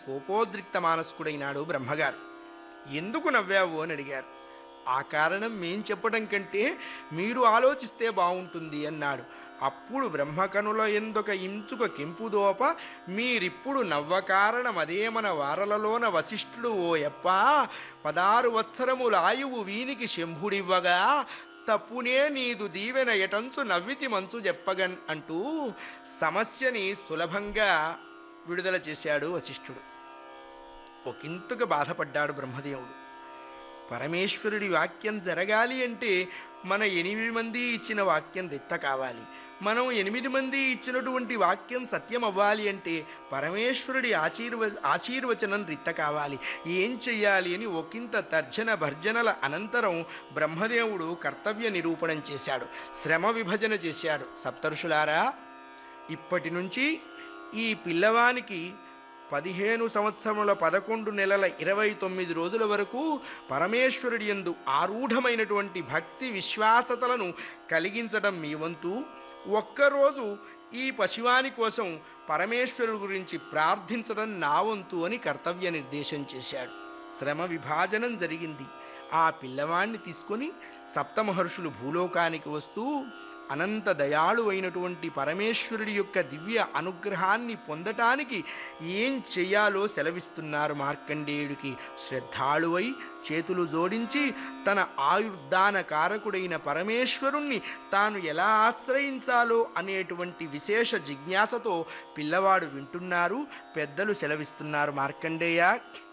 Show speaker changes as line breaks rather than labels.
కోపోద్రిక్త మానస్కుడైనాడు బ్రహ్మగారు ఎందుకు నవ్వావు అని అడిగారు ఆ కారణం మేం చెప్పడం కంటే మీరు ఆలోచిస్తే బాగుంటుంది అన్నాడు అప్పుడు బ్రహ్మకనుల ఎందుక ఇంచుక కెంపుదోప మీరిప్పుడు నవ్వ కారణం అదే మన వారలలోన వశిష్ఠుడు ఓ యప్పా పదారు వత్సరముల ఆయువు వీనికి శంభుడివ్వగా తప్పునే నీదు దీవెన ఎటంచు నవ్వితి మంచు చెప్పగన్ అంటూ సమస్యని సులభంగా విడుదల చేశాడు వశిష్ఠుడు ఒకంతగా బాధపడ్డాడు బ్రహ్మదేవుడు పరమేశ్వరుడి వాక్యం జరగాలి అంటే మన ఎనిమిది మంది ఇచ్చిన వాక్యం రిత్త కావాలి మనం ఎనిమిది మంది ఇచ్చినటువంటి వాక్యం సత్యం అవ్వాలి అంటే పరమేశ్వరుడి ఆశీర్వ ఆశీర్వచనం రిత్త కావాలి ఏం చెయ్యాలి అని ఒకంత తర్జన భర్జనల అనంతరం బ్రహ్మదేవుడు కర్తవ్య నిరూపణం చేశాడు శ్రమ విభజన చేశాడు సప్తరుషులారా ఇప్పటి నుంచి ఈ పిల్లవానికి పదిహేను సంవత్సరముల పదకొండు నెలల ఇరవై తొమ్మిది రోజుల వరకు పరమేశ్వరుడి యందు ఆరూఢమైనటువంటి భక్తి విశ్వాసతలను కలిగించడం మీ వంతు ఒక్కరోజు ఈ పశువాని కోసం పరమేశ్వరుడు గురించి ప్రార్థించడం నా వంతు అని కర్తవ్య నిర్దేశం చేశాడు శ్రమ విభాజనం జరిగింది ఆ పిల్లవాణ్ణి తీసుకొని సప్తమహర్షులు భూలోకానికి వస్తూ అనంత దయాళు అయినటువంటి పరమేశ్వరుడి యొక్క దివ్య అనుగ్రహాన్ని పొందటానికి ఏం చెయ్యాలో సెలవిస్తున్నారు మార్కండేయుడికి శ్రద్ధాళువై చేతులు జోడించి తన ఆయుర్దాన కారకుడైన పరమేశ్వరుణ్ణి తాను ఎలా ఆశ్రయించాలో అనేటువంటి విశేష జిజ్ఞాసతో పిల్లవాడు వింటున్నారు పెద్దలు సెలవిస్తున్నారు మార్కండేయ